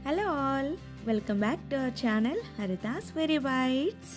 Hello all welcome back to our channel Haritha's very bites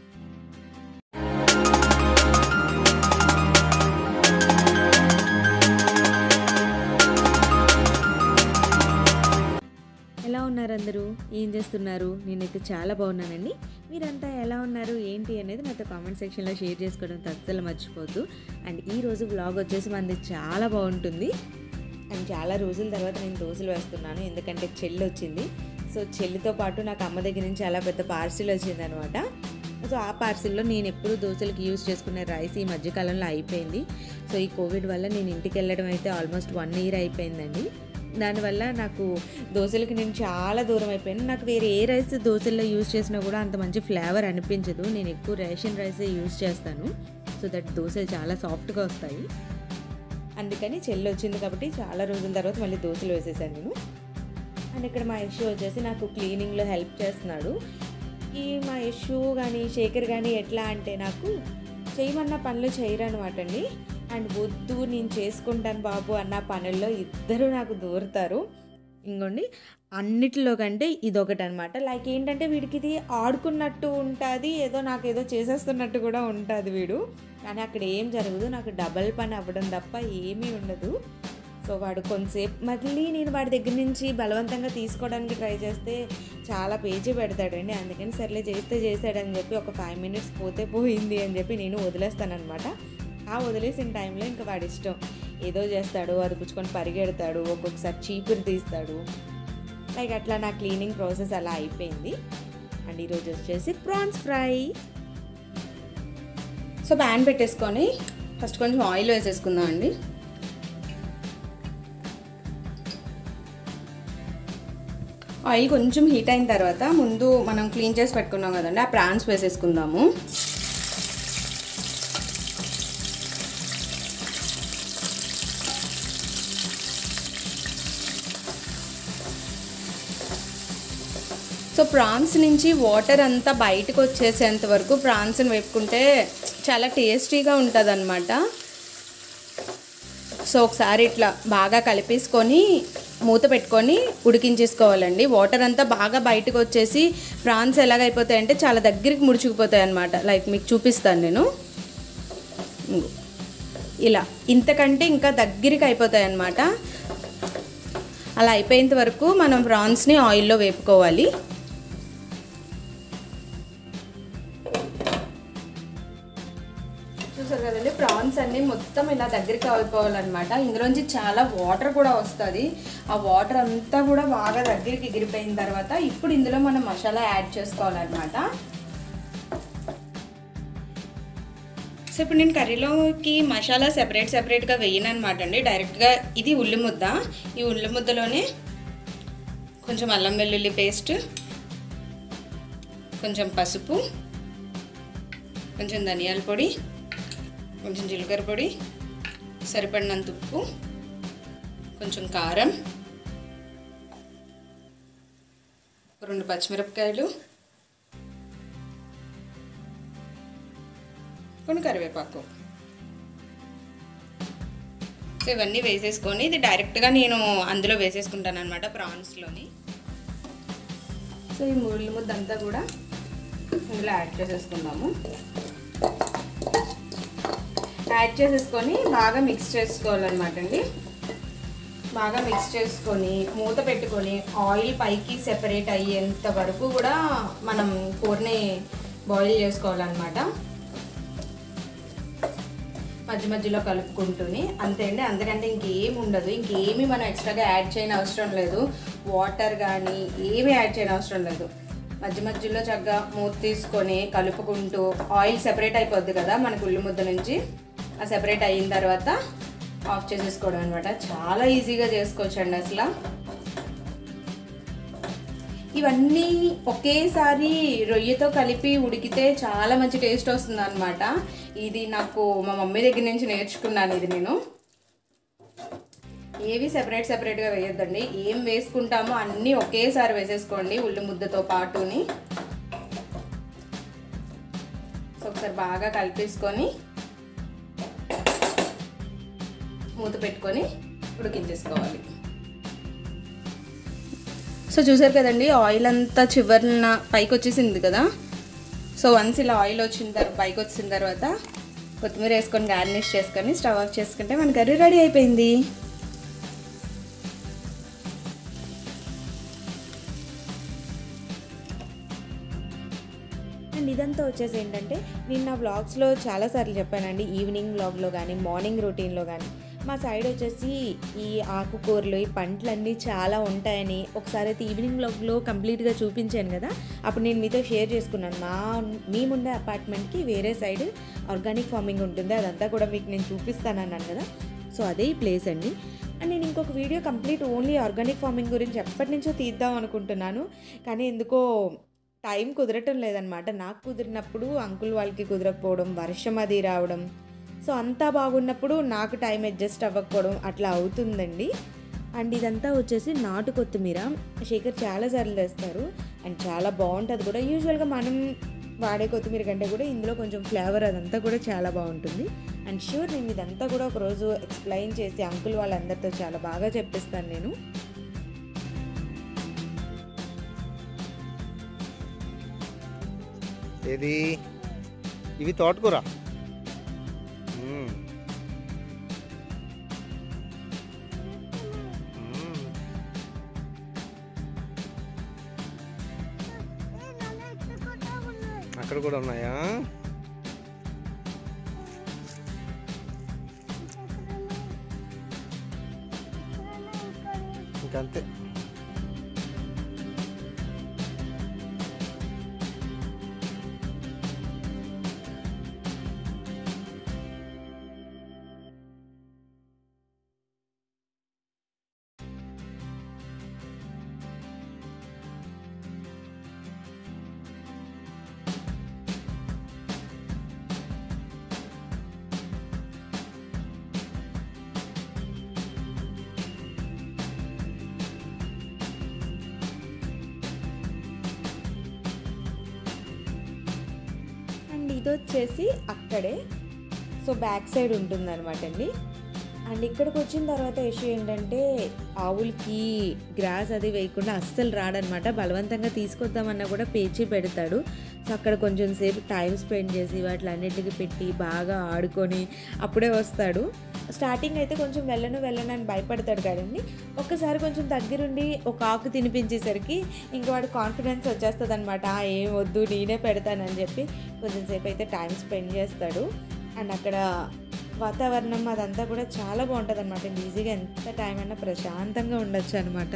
ఎలా ఉన్నారు అందరూ ఏం చేస్తున్నారు నేనైతే చాలా బాగున్నానండి మీరంతా ఎలా ఉన్నారు ఏంటి అనేది నాతో కామెంట్ సెక్షన్లో షేర్ చేసుకోవడం తప్పలు మర్చిపోద్దు అండ్ ఈ రోజు వ్లాగ్ వచ్చేసి మనది చాలా బాగుంటుంది అండ్ చాలా రోజుల తర్వాత నేను దోశలు వేస్తున్నాను ఎందుకంటే చెల్లి వచ్చింది సో చెల్లితో పాటు నాకు అమ్మ దగ్గర నుంచి చాలా పెద్ద పార్సిల్ వచ్చిందనమాట సో ఆ పార్సిల్లో నేను ఎప్పుడు దోశలకు యూజ్ చేసుకునే రైస్ ఈ మధ్యకాలంలో అయిపోయింది సో ఈ కోవిడ్ వల్ల నేను ఇంటికి వెళ్ళడం అయితే ఆల్మోస్ట్ వన్ ఇయర్ అయిపోయిందండి దానివల్ల నాకు దోశలకి నేను చాలా దూరం అయిపోయాను నాకు వేరే ఏ రైస్ దోశల్లో యూజ్ చేసినా కూడా అంత మంచి ఫ్లేవర్ అనిపించదు నేను ఎక్కువ రేషన్ రైసే యూజ్ చేస్తాను సో దట్ దోశలు చాలా సాఫ్ట్గా వస్తాయి అందుకని చెల్లి వచ్చింది కాబట్టి చాలా రోజుల తర్వాత మళ్ళీ దోశలు వేసేసాను నేను అండ్ ఇక్కడ మా యశు వచ్చేసి నాకు క్లీనింగ్లో హెల్ప్ చేస్తున్నాడు ఈ మా యశు కానీ శేఖర్ కానీ ఎట్లా అంటే నాకు చేయమన్న పనులు చేయరు అనమాట అండి అండ్ వద్దు నేను చేసుకుంటాను బాబు అన్న పనుల్లో ఇద్దరు నాకు దూరుతారు ఇంకోండి అన్నిటిలో కంటే ఇదొకటి అనమాట లైక్ ఏంటంటే వీడికి ఇది ఆడుకున్నట్టు ఉంటుంది ఏదో నాకు ఏదో చేసేస్తున్నట్టు కూడా ఉంటుంది వీడు కానీ అక్కడ ఏం జరగదు నాకు డబల్ పని అవ్వడం తప్ప ఏమీ ఉండదు సో వాడు కొంతసేపు మళ్ళీ నేను వాడి దగ్గర నుంచి బలవంతంగా తీసుకోవడానికి ట్రై చేస్తే చాలా పేజీ పెడతాడండి అందుకని సర్లే చేస్తే చేశాడని చెప్పి ఒక ఫైవ్ మినిట్స్ పోతే పోయింది అని చెప్పి నేను వదిలేస్తానమాట ఆ వదిలేసిన టైంలో ఇంకా వాడి ఇష్టం ఏదో చేస్తాడు అది పుచ్చుకొని పరిగెడతాడు ఒక్కొక్కసారి చీపురు తీస్తాడు లైక్ అట్లా నా క్లీనింగ్ ప్రాసెస్ అలా అయిపోయింది అండ్ ఈరోజు వచ్చేసి ప్రాన్స్ ఫ్రై సో ప్యాన్ పెట్టేసుకొని ఫస్ట్ కొంచెం ఆయిల్ వేసేసుకుందాం అండి ఆయిల్ కొంచెం హీట్ అయిన తర్వాత ముందు మనం క్లీన్ చేసి పెట్టుకున్నాం కదండి ఆ ప్రాన్స్ వేసేసుకుందాము సో ప్రాన్స్ నుంచి వాటర్ అంతా బయటకు వచ్చేసేంత వరకు ప్రాన్స్ని వేపుకుంటే చాలా టేస్టీగా ఉంటుంది అనమాట సో ఒకసారి ఇట్లా బాగా కలిపేసుకొని మూత పెట్టుకొని ఉడికించేసుకోవాలండి వాటర్ అంతా బాగా బయటకు వచ్చేసి ప్రాన్స్ ఎలాగైపోతాయి అంటే చాలా దగ్గరికి ముడుచుకుపోతాయి అనమాట లైక్ మీకు చూపిస్తాను నేను ఇంగో. ఇలా ఇంతకంటే ఇంకా దగ్గరికి అయిపోతాయి అనమాట అలా అయిపోయేంత వరకు మనం ప్రాన్స్ని ఆయిల్లో వేపుకోవాలి చూసారు కదండి ప్రాన్స్ అన్ని మొత్తం ఇలా దగ్గరికి అయిపోవాలన్నమాట ఇందులోంచి చాలా వాటర్ కూడా వస్తుంది ఆ వాటర్ అంతా కూడా బాగా దగ్గరికి ఎగిరిపోయిన తర్వాత ఇప్పుడు ఇందులో మనం మసాలా యాడ్ చేసుకోవాలన్నమాట సో ఇప్పుడు నేను కర్రీలోకి మసాలా సెపరేట్ సెపరేట్గా వేయను అనమాట అండి డైరెక్ట్గా ఇది ఉల్లి ముద్ద ఈ ఉల్లి ముద్దలోనే కొంచెం అల్లం వెల్లుల్లి పేస్ట్ కొంచెం పసుపు కొంచెం ధనియాల పొడి కొంచెం జీలకర్ర పొడి సరిపడినంత ఉప్పు కొంచెం కారం రెండు పచ్చిమిరపకాయలు కొన్ని కరివేపాకు సో ఇవన్నీ వేసేసుకొని ఇది డైరెక్ట్గా నేను అందులో వేసేసుకుంటాను అనమాట ప్రాన్స్లోని సో ఈ ముళ్ళు ముద్ద అంతా కూడా ఇందులో యాడ్ చేసేసుకుందాము యాడ్ చేసేసుకొని బాగా మిక్స్ చేసుకోవాలన్నమాట అండి బాగా మిక్స్ చేసుకొని మూత పెట్టుకొని ఆయిల్ పైకి సెపరేట్ అయ్యేంత వరకు కూడా మనం కూరని బాయిల్ చేసుకోవాలన్నమాట మధ్య మధ్యలో కలుపుకుంటూని అంతే అండి అందుకంటే ఇంకేం ఉండదు ఇంకేమీ మనం ఎక్స్ట్రాగా యాడ్ చేయని అవసరం లేదు వాటర్ కానీ ఏమీ యాడ్ చేయని అవసరం లేదు మధ్య మధ్యలో చక్కగా మూత తీసుకొని కలుపుకుంటూ ఆయిల్ సెపరేట్ అయిపోద్ది కదా మనకు ఉల్లి ముద్ద నుంచి ఆ సెపరేట్ అయిన తర్వాత ఆఫ్ చేసేసుకోవడం అనమాట చాలా ఈజీగా చేసుకోవచ్చు అండి అసలు ఇవన్నీ ఒకేసారి రొయ్యతో కలిపి ఉడికితే చాలా మంచి టేస్ట్ వస్తుంది అనమాట ఇది నాకు మా మమ్మీ దగ్గర నుంచి నేర్చుకున్నాను ఇది నేను ఏవి సెపరేట్ సెపరేట్గా వేయొద్దండి ఏం వేసుకుంటామో అన్నీ ఒకేసారి వేసేసుకోండి ఉల్లి ముద్దతో పాటుని సో ఒకసారి బాగా కలిపేసుకొని మూత పెట్టుకొని ఉడికించేసుకోవాలి సో చూసారు కదండి ఆయిల్ అంతా చివరిన పైకి వచ్చేసింది కదా సో వన్స్ ఇలా ఆయిల్ వచ్చిన తర్వాత పైకి వచ్చిన తర్వాత కొత్తిమీర వేసుకొని గార్నిష్ చేసుకొని స్టవ్ ఆఫ్ చేసుకుంటే మన కర్రీ రెడీ అయిపోయింది అండ్ ఇదంతా వచ్చేసి ఏంటంటే నేను నా వ్లాగ్స్లో చాలాసార్లు చెప్పానండి ఈవినింగ్ వ్లాగ్లో కానీ మార్నింగ్ రొటీన్లో కానీ మా సైడ్ వచ్చేసి ఈ ఆకుకూరలు ఈ పంటలన్నీ చాలా ఉంటాయని ఒకసారి అయితే ఈవినింగ్ వ్లాగ్లో కంప్లీట్గా చూపించాను కదా అప్పుడు నేను మీతో షేర్ చేసుకున్నాను మా మేముండే అపార్ట్మెంట్కి వేరే సైడ్ ఆర్గానిక్ ఫార్మింగ్ ఉంటుంది అదంతా కూడా మీకు నేను చూపిస్తానన్నాను కదా సో అదే ఈ ప్లేస్ అండి అండ్ నేను ఇంకొక video complete only organic farming గురించి ఎప్పటి నుంచో తీద్దాం అనుకుంటున్నాను కానీ ఎందుకో టైం కుదరటం లేదనమాట నాకు కుదిరినప్పుడు అంకుల్ వాళ్ళకి కుదరకపోవడం వర్షం అది రావడం సో అంతా బాగున్నప్పుడు నాకు టైం అడ్జస్ట్ అవ్వకపోవడం అట్లా అవుతుందండి అండ్ ఇదంతా వచ్చేసి నాటు కొత్తిమీర శేఖర్ చాలాసార్లు తెస్తారు అండ్ చాలా బాగుంటుంది కూడా యూజువల్గా మనం వాడే కొత్తిమీర కంటే కూడా ఇందులో కొంచెం ఫ్లేవర్ అదంతా కూడా చాలా బాగుంటుంది అండ్ షూర్ నేను ఇదంతా కూడా ఒకరోజు ఎక్స్ప్లెయిన్ చేసి అంకుల్ వాళ్ళందరితో చాలా బాగా చెప్పిస్తాను నేను ఏది ఇవి తోటకూర మ్మ్. మ్మ్. అక్కడ కూడా ఉన్నాయా ఇంకంతే అండ్ ఇది వచ్చేసి అక్కడే సో బ్యాక్ సైడ్ ఉంటుంది అనమాట అండి అండ్ ఇక్కడికి వచ్చిన తర్వాత ఇష్యూ ఏంటంటే ఆవులకి గ్రాస్ అది వేయకుండా అస్సలు రాడనమాట బలవంతంగా తీసుకొద్దామన్నా కూడా పేచి పెడతాడు సో అక్కడ కొంచెం సేపు టైం స్పెండ్ చేసి వాటిలన్నిటికి పెట్టి బాగా ఆడుకొని అప్పుడే వస్తాడు స్టార్టింగ్ అయితే కొంచెం వెళ్ళను వెళ్ళను అని భయపడతాడు కదండి ఒక్కసారి కొంచెం దగ్గరుండి ఒక ఆకు తినిపించేసరికి ఇంక వాడు కాన్ఫిడెన్స్ వచ్చేస్తుంది అనమాట ఏం వద్దు నేనే పెడతానని చెప్పి కొంచెం సేపు అయితే టైం స్పెండ్ చేస్తాడు అండ్ అక్కడ వాతావరణం అదంతా కూడా చాలా బాగుంటుంది అనమాట ఈజీగా ఎంత టైం అయినా ప్రశాంతంగా ఉండొచ్చు అనమాట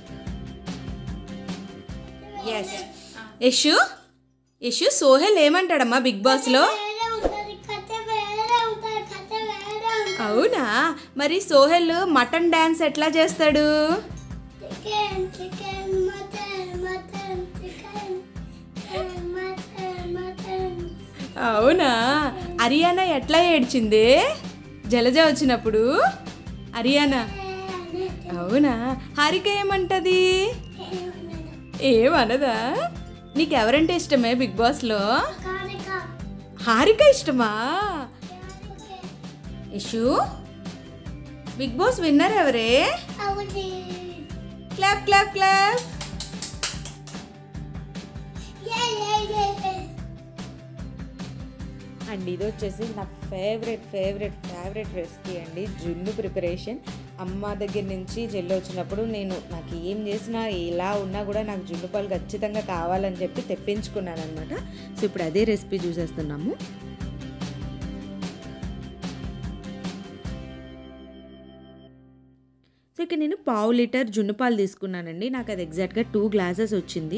ఎస్ యశు యశు సోహెల్ ఏమంటాడమ్మా బిగ్ బాస్లో వేరే ఉంటుంది కథ వేరే ఉంటుంది కథ వేరే ఉంటుంది అవునా మరి సోహెల్ మటన్ డ్యాన్స్ ఎట్లా చేస్తాడు chicken chicken mutton mutton chicken mutton mutton అవునా అరియానా ఎట్లా ఏడ్చింది జలజ వచ్చినప్పుడు అరియానా అవునా హారిక ఏమంటది ఏమనదా నీకెవరంటే ఇష్టమే బిగ్ బాస్లో కారిక హారిక ఇష్టమా ఇషు బిగ్ బాస్ విన్నర్ ఎవరే అవుది క్లాప్ క్లాప్ క్లాప్ ఏ ఏ ఏ ఏ అండ్ ఇది వచ్చేసి నా ఫేవరెట్ ఫేవరెట్ ఫేవరెట్ రెసిపీ అండి జున్ను ప్రిపరేషన్ అమ్మ దగ్గర నుంచి జల్లు వచ్చినప్పుడు నేను నాకు ఏం చేసినా ఎలా ఉన్నా కూడా నాకు జున్ను పాలు ఖచ్చితంగా కావాలని చెప్పి తెప్పించుకున్నాను అనమాట సో ఇప్పుడు అదే రెసిపీ చూసేస్తున్నాము సో ఇక్కడ నేను పావు లీటర్ జున్ను పాలు తీసుకున్నానండి నాకు అది ఎగ్జాక్ట్గా టూ గ్లాసెస్ వచ్చింది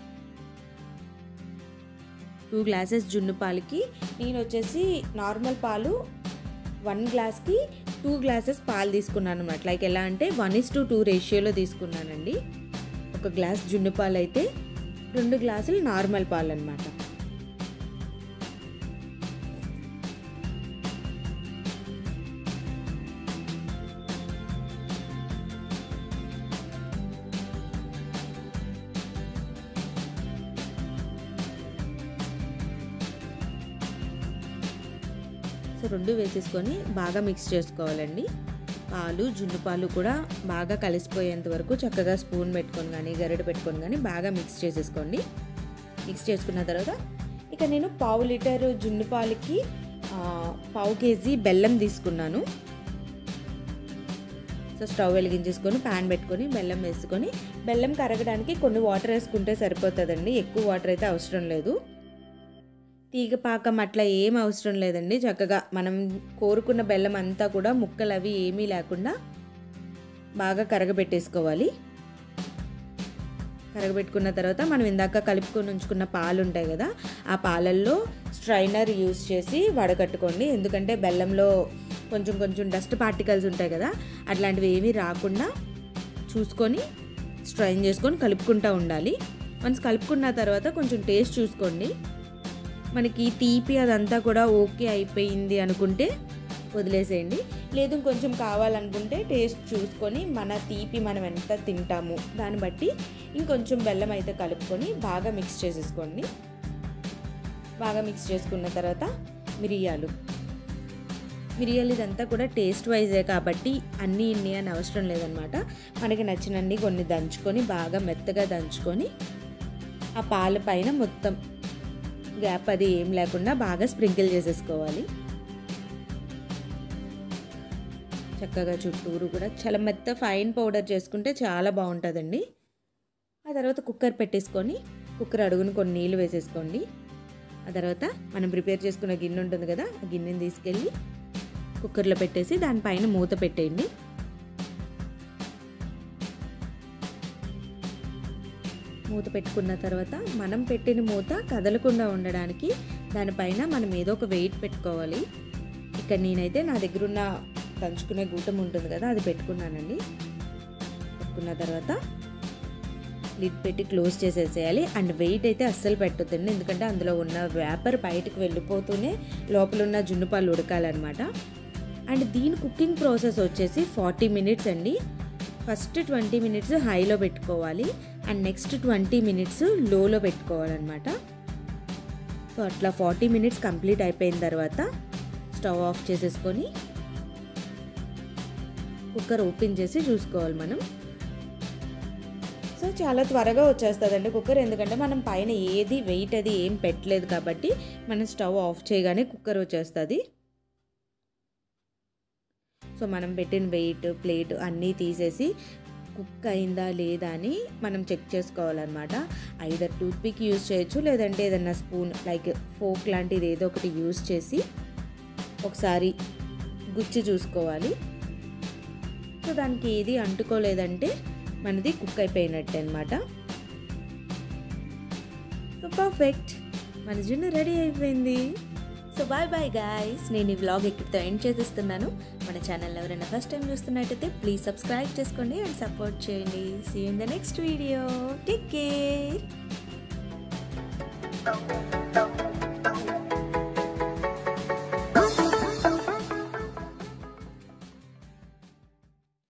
టూ గ్లాసెస్ జున్ను పాలకి నేను వచ్చేసి నార్మల్ పాలు వన్ గ్లాస్కి టూ గ్లాసెస్ పాలు తీసుకున్నాను అనమాట లైక్ ఎలా అంటే వన్ ఇస్ టు టూ రేషియోలో తీసుకున్నానండి ఒక గ్లాస్ జున్ను పాలు అయితే రెండు గ్లాసులు నార్మల్ పాలు అనమాట సో రెండు వేసేసుకొని బాగా మిక్స్ చేసుకోవాలండి పాలు జున్ను పాలు కూడా బాగా కలిసిపోయేంత వరకు చక్కగా స్పూన్ పెట్టుకొని కానీ గరిటె పెట్టుకొని కానీ బాగా మిక్స్ చేసేసుకోండి మిక్స్ చేసుకున్న తర్వాత ఇక నేను పావు లీటర్ జున్ను పాలకి ఆ, పావు కేజీ బెల్లం తీసుకున్నాను సో స్టవ్ వెలిగించేసుకొని ప్యాన్ పెట్టుకొని బెల్లం వేసుకొని బెల్లం కరగడానికి కొన్ని వాటర్ వేసుకుంటే సరిపోతుందండి ఎక్కువ వాటర్ అయితే అవసరం లేదు తీగ పాకం అట్లా ఏం అవసరం లేదండి చక్కగా మనం కోరుకున్న బెల్లం అంతా కూడా ముక్కలు అవి ఏమీ లేకుండా బాగా కరగబెట్టేసుకోవాలి కరగబెట్టుకున్న తర్వాత మనం ఇందాక కలుపుకొని ఉంచుకున్న పాలు ఉంటాయి కదా ఆ పాలల్లో స్ట్రైనర్ యూస్ చేసి వడకట్టుకోండి ఎందుకంటే బెల్లంలో కొంచెం కొంచెం డస్ట్ పార్టికల్స్ ఉంటాయి కదా అట్లాంటివి ఏమీ రాకుండా చూసుకొని స్ట్రైన్ చేసుకొని కలుపుకుంటూ ఉండాలి వన్స్ కలుపుకున్న తర్వాత కొంచెం టేస్ట్ చూసుకోండి మనకి తీపి అదంతా కూడా ఓకే అయిపోయింది అనుకుంటే వదిలేసేయండి లేదు కొంచెం కావాలనుకుంటే టేస్ట్ చూసుకొని మన తీపి మనం ఎంత తింటాము దాన్ని బట్టి ఇంకొంచెం బెల్లం అయితే కలుపుకొని బాగా మిక్స్ చేసేసుకోండి బాగా మిక్స్ చేసుకున్న తర్వాత మిరియాలు మిరియాలు ఇదంతా కూడా టేస్ట్ వైజే కాబట్టి అన్నీ ఇన్ని అని అవసరం లేదనమాట మనకి నచ్చినన్ని కొన్ని దంచుకొని బాగా మెత్తగా దంచుకొని ఆ పాల పైన మొత్తం గ్యాప్ అది ఏం లేకుండా బాగా స్ప్రింకిల్ చేసేసుకోవాలి చక్కగా చుట్టూరు కూడా చాలా మెత్త ఫైన్ పౌడర్ చేసుకుంటే చాలా బాగుంటుందండి ఆ తర్వాత కుక్కర్ పెట్టేసుకొని కుక్కర్ అడుగుని కొన్ని నీళ్ళు వేసేసుకోండి ఆ తర్వాత మనం ప్రిపేర్ చేసుకున్న గిన్నె ఉంటుంది కదా ఆ గిన్నెని తీసుకెళ్ళి కుక్కర్లో పెట్టేసి దానిపైన మూత పెట్టేయండి మూత పెట్టుకున్న తర్వాత మనం పెట్టిన మూత కదలకుండా ఉండడానికి దానిపైన మనం ఏదో ఒక వెయిట్ పెట్టుకోవాలి ఇక్కడ నేనైతే నా దగ్గర ఉన్న దంచుకునే గూటం ఉంటుంది కదా అది పెట్టుకున్నానండి పెట్టుకున్న తర్వాత లిడ్ పెట్టి క్లోజ్ చేసేసేయాలి అండ్ వెయిట్ అయితే అస్సలు పెట్టొద్దండి ఎందుకంటే అందులో ఉన్న వేపర్ బయటకు వెళ్ళిపోతూనే లోపల ఉన్న జున్ను పాలు ఉడకాలన్నమాట అండ్ దీని కుకింగ్ ప్రాసెస్ వచ్చేసి ఫార్టీ మినిట్స్ అండి ఫస్ట్ ట్వంటీ మినిట్స్ హైలో పెట్టుకోవాలి అండ్ నెక్స్ట్ ట్వంటీ మినిట్స్ లోలో పెట్టుకోవాలన్నమాట సో అట్లా ఫార్టీ మినిట్స్ కంప్లీట్ అయిపోయిన తర్వాత స్టవ్ ఆఫ్ చేసేసుకొని కుక్కర్ ఓపెన్ చేసి చూసుకోవాలి మనం సో చాలా త్వరగా వచ్చేస్తుందండి కుక్కర్ ఎందుకంటే మనం పైన ఏది వెయిట్ అది ఏం పెట్టలేదు కాబట్టి మనం స్టవ్ ఆఫ్ చేయగానే కుక్కర్ వచ్చేస్తుంది సో మనం పెట్టిన వెయిట్ ప్లేట్ అన్నీ తీసేసి కుక్ అయిందా లేదా అని మనం చెక్ చేసుకోవాలన్నమాట ఐదర్ టూత్పిక్ యూజ్ చేయొచ్చు లేదంటే ఏదన్నా స్పూన్ లైక్ ఫోక్ లాంటిది ఏదో ఒకటి యూజ్ చేసి ఒకసారి గుచ్చి చూసుకోవాలి సో దానికి ఏది అంటుకోలేదంటే మనది కుక్ అయిపోయినట్టు అనమాట సో పర్ఫెక్ట్ మన జున్ను రెడీ అయిపోయింది సో బాయ్ బాయ్ గాయస్ నేను ఈ వ్లాగ్ ఇక్కడితో ఎండ్ చేసేస్తున్నాను మన ఛానల్ ఎవరైనా ఫస్ట్ టైం చూస్తున్నట్టయితే ప్లీజ్ సబ్స్క్రైబ్ చేసుకోండి అండ్ సపోర్ట్ చేయండి see in the next video take care